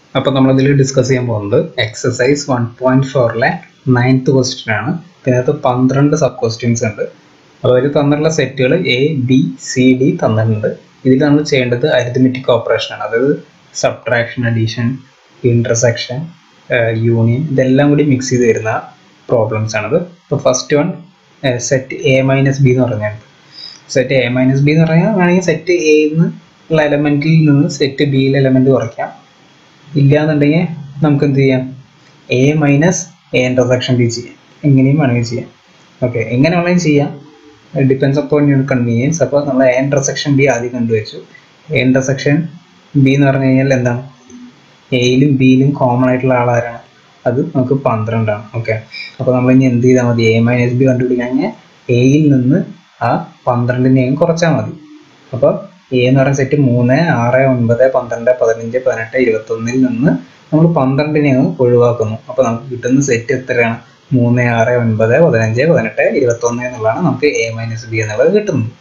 അപ്പോൾ നമ്മളിതിൽ ഡിസ്കസ് ചെയ്യാൻ പോകുന്നത് എക്സസൈസ് വൺ പോയിന്റ് ഫോറിലെ നയൻത്ത് ക്വസ്റ്റ്യൻ ആണ് ഇതിനകത്ത് പന്ത്രണ്ട് സബ് ക്വസ്റ്റ്യൻസ് ഉണ്ട് അപ്പോൾ അതിൽ തന്നിട്ടുള്ള സെറ്റുകൾ എ ബി സി ഡി തന്നിട്ടുണ്ട് ഇതിൽ നമ്മൾ ചെയ്യേണ്ടത് അരിഥമെറ്റിക് ഓപ്പറേഷൻ ആണ് അതായത് സബ്ട്രാക്ഷൻ അഡീഷൻ ഇന്റർസെക്ഷൻ യൂണിയൻ ഇതെല്ലാം കൂടി മിക്സ് ചെയ്ത് വരുന്ന പ്രോബ്ലംസ് ആണത് ഇപ്പോൾ first one set A minus B എന്ന് പറഞ്ഞാൽ സെറ്റ് എ മൈനസ് ബി എന്ന് പറഞ്ഞാൽ വേണമെങ്കിൽ സെറ്റ് എന്ന് ഉള്ള എലമെന്റിൽ നിന്ന് സെറ്റ് ബിയിലെ എലമെന്റ് കുറയ്ക്കാം ഇല്ല എന്നുണ്ടെങ്കിൽ നമുക്ക് എന്ത് ചെയ്യാം A minus A intersection B ചെയ്യാം എങ്ങനെയും വേണമെങ്കിൽ ചെയ്യാം ഓക്കെ എങ്ങനെ വേണമെങ്കിൽ ചെയ്യാം ഡിപ്പെൻസ് അപ്പോൺ യുവർ കൺവീനിയൻസ് അപ്പോൾ നമ്മൾ എ ഇന്റർസെക്ഷൻ ബി ആദ്യം കണ്ടുവച്ചു എ ഇന്റർസെക്ഷൻ ബി എന്ന് പറഞ്ഞു കഴിഞ്ഞാൽ എന്താണ് എയിലും ബിയിലും കോമൺ ആയിട്ടുള്ള ആളാരാണ് അത് നമുക്ക് പന്ത്രണ്ടാണ് ഓക്കെ അപ്പോൾ നമ്മൾ ഇനി എന്ത് ചെയ്താൽ മതി എ മൈനസ് ബി കണ്ടുപിടിക്കണമെങ്കിൽ എയിൽ നിന്ന് ആ പന്ത്രണ്ടിനെയും കുറച്ചാൽ മതി അപ്പോൾ എ എന്ന് പറയുന്ന സെറ്റ് മൂന്ന് ആറ് ഒൻപത് പന്ത്രണ്ട് പതിനഞ്ച് പതിനെട്ട് ഇരുപത്തൊന്നിൽ നിന്ന് നമ്മൾ പന്ത്രണ്ടിനെ അങ്ങ് ഒഴിവാക്കുന്നു അപ്പോൾ നമുക്ക് കിട്ടുന്ന സെറ്റ് എത്രയാണ് മൂന്ന് ആറ് ഒൻപത് പതിനഞ്ച് പതിനെട്ട് ഇരുപത്തൊന്ന് എന്നുള്ളതാണ് നമുക്ക് എ മൈനസ് ബി എന്നുള്ളത് കിട്ടുന്നത്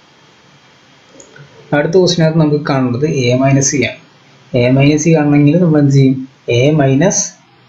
അടുത്ത ക്വസ്റ്റിനകത്ത് നമുക്ക് കാണുന്നത് എ മൈനസ് സി ആണ് എ മൈനസ് സി കാണണമെങ്കിൽ നമ്മൾ എന്ത് ചെയ്യും A minus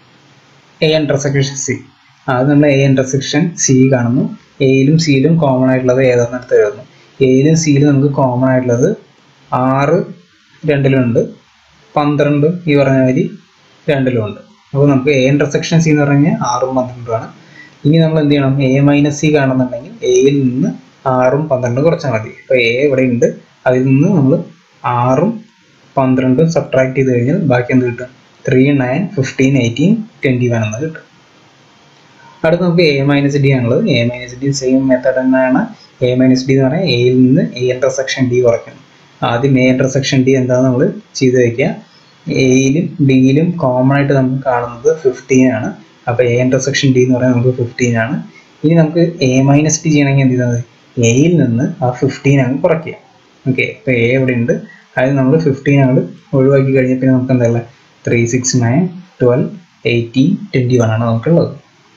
A intersection C അത് നമ്മൾ എ ഇന്റർസെക്ഷൻ സി കാണുന്നു എയിലും സിയിലും കോമൺ ആയിട്ടുള്ളത് ഏതാണെന്ന് എടുത്ത് എഴുതുന്നു എയിലും സിയിലും നമുക്ക് കോമൺ ആയിട്ടുള്ളത് ആറ് രണ്ടിലുണ്ട് പന്ത്രണ്ട് ഈ പറഞ്ഞ മാതിരി രണ്ടിലുമുണ്ട് അപ്പോൾ നമുക്ക് എ ഇന്റർസെക്ഷൻ സി എന്ന് പറഞ്ഞാൽ ആറും പന്ത്രണ്ടുമാണ് ഇനി നമ്മൾ എന്ത് ചെയ്യണം എ മൈനസ് സി കാണുന്നുണ്ടെങ്കിൽ എയിൽ നിന്ന് ആറും പന്ത്രണ്ടും കുറച്ചാൽ മതി ഇപ്പോൾ എ ഇവിടെ ഉണ്ട് അതിൽ നിന്ന് നമ്മൾ ആറും പന്ത്രണ്ടും സബ്ട്രാക്ട് ചെയ്ത് കഴിഞ്ഞാൽ ബാക്കി എന്ത് കിട്ടും three nine fifteen eighteen twenty one എന്ന് കിട്ടും അടുത്ത് നമുക്ക് എ മൈനസ് ഡി ആണുള്ളത് A minus D same method തന്നെയാണ് എ മൈനസ് ഡി എന്ന് പറഞ്ഞാൽ എയിൽ നിന്ന് എ ഇന്റർസെക്ഷൻ ഡി കുറയ്ക്കണം ആദ്യം എ ഇന്റർസെക്ഷൻ ഡി എന്താണെന്ന് നമ്മൾ ചെയ്ത് വയ്ക്കുക എയിലും ഡിയിലും കോമൺ ആയിട്ട് നമുക്ക് കാണുന്നത് ഫിഫ്റ്റീൻ ആണ് അപ്പോൾ എ ഇന്റർസെക്ഷൻ ഡി എന്ന് പറയുന്നത് നമുക്ക് ഫിഫ്റ്റീൻ ആണ് ഇനി നമുക്ക് എ മൈനസ് ഡി ചെയ്യണമെങ്കിൽ എന്ത് ചെയ്താൽ മതി എയിൽ നിന്ന് ആ ഫിഫ്റ്റീൻ അങ്ങ് കുറയ്ക്കുക ഓക്കെ ഇപ്പോൾ എ ഇവിടെ ഉണ്ട് അതിൽ നമ്മൾ ഫിഫ്റ്റീൻ അങ്ങോട്ട് ഒഴിവാക്കി കഴിഞ്ഞാൽ പിന്നെ നമുക്ക് എന്താ three six nine twelve eighteen twenty one ആണ് നമുക്കുള്ളത്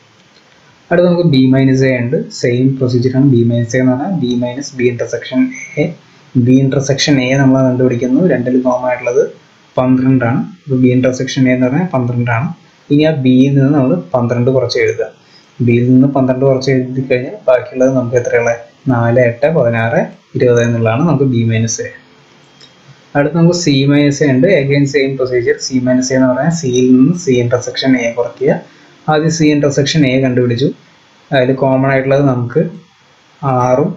അടുത്ത നമുക്ക് ബി മൈനസ് എ ഉണ്ട് സെയിം പ്രൊസീജിയറാണ് ബി മൈനസ് എ എന്ന് പറഞ്ഞാൽ B minus B intersection A B intersection A നമ്മൾ കണ്ടുപിടിക്കുന്നു രണ്ടിൽ കോമൺ ആയിട്ടുള്ളത് പന്ത്രണ്ടാണ് അപ്പോൾ ബി ഇന്റർസെക്ഷൻ എ എന്ന് പറഞ്ഞാൽ പന്ത്രണ്ടാണ് ഇനി ആ ബിയിൽ നിന്ന് നമ്മൾ പന്ത്രണ്ട് കുറച്ച് എഴുതുക ബിയിൽ നിന്ന് പന്ത്രണ്ട് കുറച്ച് എഴുതി കഴിഞ്ഞാൽ ബാക്കിയുള്ളത് നമുക്ക് എത്രയുള്ള നാല് എട്ട് പതിനാറ് ഇരുപത് എന്നുള്ളതാണ് നമുക്ക് ബി മൈനസ് എ അടുത്ത് നമുക്ക് സി മൈനസ് എ ഉണ്ട് again same procedure C minus A എന്ന് പറഞ്ഞാൽ സിയിൽ നിന്ന് സി ഇന്റർസെക്ഷൻ എ കുറയ്ക്കുക ആദ്യം സി ഇന്റർസെക്ഷൻ എ കണ്ടുപിടിച്ചു അതിൽ കോമൺ ആയിട്ടുള്ളത് നമുക്ക് ആറും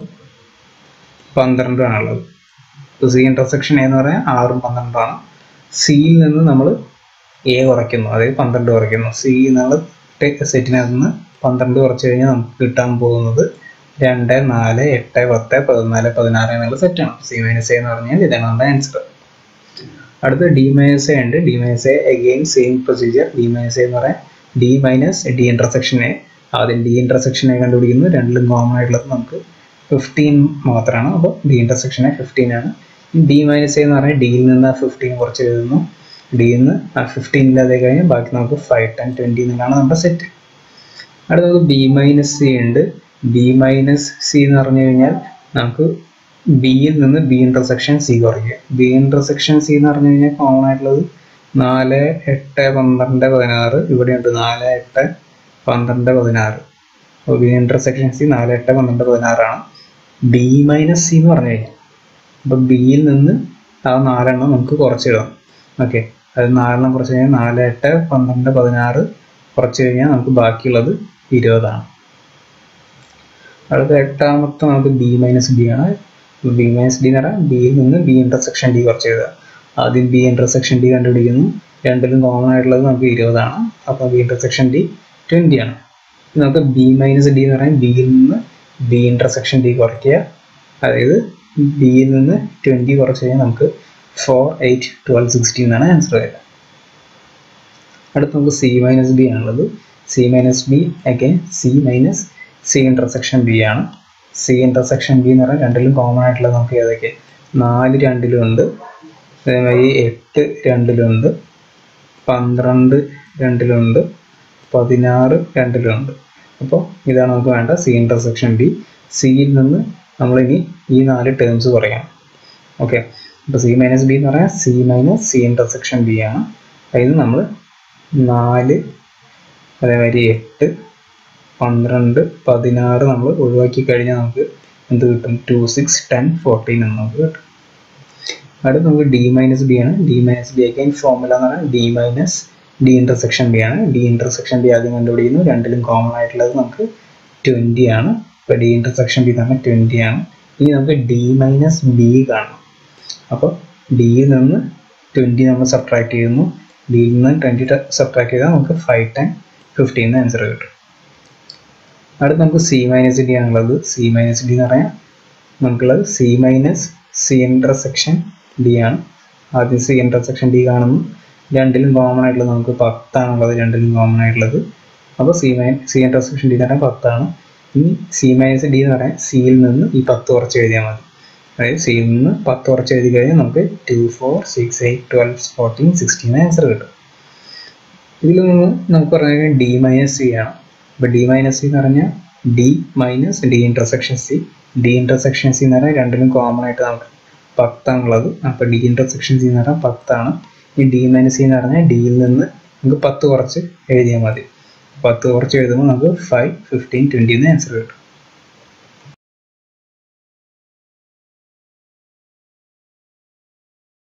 പന്ത്രണ്ടും ആണുള്ളത് ഇപ്പോൾ സി ഇന്റർസെക്ഷൻ എ എന്ന് പറഞ്ഞാൽ ആറും പന്ത്രണ്ടാണ് സിയിൽ നിന്ന് നമ്മൾ എ കുറയ്ക്കുന്നു അതായത് പന്ത്രണ്ട് കുറയ്ക്കുന്നു സി എന്നുള്ള സെറ്റിനകത്ത് നിന്ന് പന്ത്രണ്ട് കുറച്ച് കഴിഞ്ഞാൽ നമുക്ക് കിട്ടാൻ പോകുന്നത് രണ്ട് നാല് എട്ട് പത്ത് പതിനാല് പതിനാറ് എന്നുള്ള സെറ്റാണ് സി മൈനസ് എ എന്ന് പറഞ്ഞാൽ ഇതാണ് നമ്മുടെ ആൻസർ അടുത്ത ഡി മൈനസ് എ ഉണ്ട് D minus A again same procedure D minus A എന്ന് പറയാൻ D minus D intersection A ആദ്യം ഡി ഇന്റർസെക്ഷൻ എ കണ്ടുപിടിക്കുന്നു രണ്ടിലും കോമൺ ആയിട്ടുള്ളത് നമുക്ക് ഫിഫ്റ്റീൻ മാത്രമാണ് അപ്പോൾ ഡി ഇന്റർസെക്ഷൻ എ ഫിഫ്റ്റീൻ ആണ് ഡി മൈനസ് എ എന്ന് പറഞ്ഞാൽ ഡിയിൽ നിന്ന് ആ ഫിഫ്റ്റീൻ കുറച്ച് എഴുതുന്നു ഡിയിൽ നിന്ന് ആ ഫിഫ്റ്റീൻ ഇല്ലാതെ കഴിഞ്ഞാൽ ബാക്കി നമുക്ക് ഫൈവ് ടെൻ ട്വൻറ്റി എന്നുള്ളതാണ് നമ്മുടെ സെറ്റ് അടുത്ത നമുക്ക് ബി മൈനസ് സി ഉണ്ട് ബി മൈനസ് സി എന്ന് പറഞ്ഞു കഴിഞ്ഞാൽ നമുക്ക് ബിയിൽ നിന്ന് ബി ഇന്റർസെക്ഷൻ സി കുറയ്ക്കുക ബി ഇന്റർസെക്ഷൻ സി എന്ന് പറഞ്ഞു കഴിഞ്ഞാൽ കോമൺ ആയിട്ടുള്ളത് നാല് എട്ട് പന്ത്രണ്ട് പതിനാറ് ഇവിടെയുണ്ട് നാല് എട്ട് പന്ത്രണ്ട് പതിനാറ് അപ്പോൾ ബി ഇന്റർസെക്ഷൻ സി നാല് എട്ട് പന്ത്രണ്ട് പതിനാറാണ് ബി മൈനസ് സി എന്ന് പറഞ്ഞു കഴിഞ്ഞാൽ അപ്പോൾ ബിയിൽ നിന്ന് ആ നാലെണ്ണം നമുക്ക് കുറച്ചിടാം ഓക്കെ അത് നാലെണ്ണം കുറച്ച് കഴിഞ്ഞാൽ നാല് എട്ട് പന്ത്രണ്ട് പതിനാറ് കുറച്ച് കഴിഞ്ഞാൽ നമുക്ക് ബാക്കിയുള്ളത് ഇരുപതാണ് അടുത്ത എട്ടാമത്തെ നമുക്ക് ബി മൈനസ് ബി ആണ് ബി മൈനസ് ഡി എന്ന് പറഞ്ഞാൽ ബിയിൽ നിന്ന് ബി ഇന്റർസെക്ഷൻ ഡി കുറച്ച് എഴുതുക ആദ്യം ബി ഇന്റർസെക്ഷൻ ഡി കണ്ടുപിടിക്കുന്നു രണ്ടിലും കോമൺ ആയിട്ടുള്ളത് നമുക്ക് ഇരുപതാണ് അപ്പോൾ ബി ഇന്റർസെക്ഷൻ ഡി ട്വൻറ്റി ആണ് നമുക്ക് ബി മൈനസ് ഡി എന്ന് പറഞ്ഞാൽ ബിയിൽ നിന്ന് ബി ഇന്റർസെക്ഷൻ ഡി കുറയ്ക്കുക അതായത് ബിയിൽ നിന്ന് ട്വൻറ്റി കുറച്ച് കഴിഞ്ഞാൽ നമുക്ക് ഫോർ എയ്റ്റ് ട്വൽവ് സിക്സ്റ്റീൻ എന്നാണ് ആൻസർ വരിക അടുത്ത് നമുക്ക് സി മൈനസ് ബി ആണുള്ളത് C minus B again C minus C intersection B ആണ് സി ഇന്റർസെക്ഷൻ ബി എന്ന് പറഞ്ഞാൽ രണ്ടിലും കോമൺ ആയിട്ടുള്ളത് നമുക്ക് ഏതൊക്കെ നാല് രണ്ടിലും ഉണ്ട് അതേമാതിരി എട്ട് രണ്ടിലുണ്ട് പന്ത്രണ്ട് രണ്ടിലുണ്ട് പതിനാറ് രണ്ടിലുണ്ട് അപ്പോൾ ഇതാണ് നമുക്ക് വേണ്ട സി ഇന്റർസെക്ഷൻ ബി സിയിൽ നിന്ന് നമ്മളിനി ഈ നാല് ടേംസ് കുറയ്ക്കണം ഓക്കെ അപ്പോൾ സി മൈനസ് ബി എന്ന് പറഞ്ഞാൽ C minus C intersection B ആണ് അതിൽ നമ്മൾ നാല് അതേമാതിരി എട്ട് പന്ത്രണ്ട് പതിനാറ് നമ്മൾ ഒഴിവാക്കി കഴിഞ്ഞാൽ നമുക്ക് എന്ത് കിട്ടും ടു സിക്സ് ടെൻ ഫോർട്ടീൻ എന്ന് നമുക്ക് കിട്ടും അടുത്ത് നമുക്ക് ഡി മൈനസ് ബി ആണ് D minus B again formula എന്ന് പറഞ്ഞാൽ D minus D intersection B ആണ് ഡി ഇൻ്റർസെക്ഷൻ ബി ആദ്യം കണ്ടുപിടിക്കുന്നു രണ്ടിലും കോമൺ ആയിട്ടുള്ളത് നമുക്ക് ട്വൻറ്റി ആണ് ഇപ്പോൾ ഡി ഇൻ്റർസെക്ഷൻ ബി തന്നെ ട്വൻറ്റി ആണ് ഇനി നമുക്ക് ഡി മൈനസ് ബി കാണണം അപ്പോൾ ഡിയിൽ നിന്ന് ട്വൻറ്റി നമ്മൾ സബ്ട്രാക്ട് ചെയ്യുന്നു ഡിയിൽ നിന്ന് ട്വൻറ്റി സബ്ട്രാക്ട് ചെയ്താൽ നമുക്ക് ഫൈവ് ടെൻ ഫിഫ്റ്റീൻ ആൻസർ കിട്ടും അടുത്ത് നമുക്ക് സി മൈനസ് ഡി ആണുള്ളത് സി മൈനസ് ഡി എന്ന് പറയാം നമുക്കുള്ളത് C minus C intersection D ആണ് ആദ്യം സി ഇൻ്റർസെക്ഷൻ ഡി കാണുന്നു രണ്ടിലും കോമൺ ആയിട്ടുള്ളത് നമുക്ക് പത്താണുള്ളത് രണ്ടിലും കോമൺ ആയിട്ടുള്ളത് അപ്പോൾ സി മൈ സി ഇൻ്റർസെക്ഷൻ ഡി എന്ന് പറയാൻ പത്താണ് ഇനി സി മൈനസ് ഡി എന്ന് പറയാൻ സിയിൽ നിന്ന് ഈ പത്ത് കുറച്ച് എഴുതിയാൽ മതി അതായത് സിയിൽ നിന്ന് പത്ത് കുറച്ച് എഴുതി കഴിഞ്ഞാൽ നമുക്ക് two four six eight twelve fourteen sixteen answer കിട്ടും ഇതിൽ നിന്ന് നമുക്ക് പറഞ്ഞാൽ ഡി മൈനസ് സി ആണ് അപ്പോൾ ഡി മൈനസ് സി എന്ന് പറഞ്ഞാൽ D minus D intersection C D intersection C എന്ന് പറഞ്ഞാൽ രണ്ടിലും കോമൺ ആയിട്ട് നമുക്ക് പത്താണുള്ളത് അപ്പോൾ ഡി ഇൻ്റർസെക്ഷൻ സി എന്ന് പറഞ്ഞാൽ പത്താണ് ഈ ഡി മൈനസ് സി എന്ന് പറഞ്ഞാൽ ഡിയിൽ നിന്ന് നമുക്ക് പത്ത് കുറച്ച് എഴുതിയാൽ മതി പത്ത് കുറച്ച് എഴുതുമ്പോൾ നമുക്ക് ഫൈവ് ഫിഫ്റ്റീൻ ട്വൻറ്റി എന്ന് ആൻസർ കിട്ടും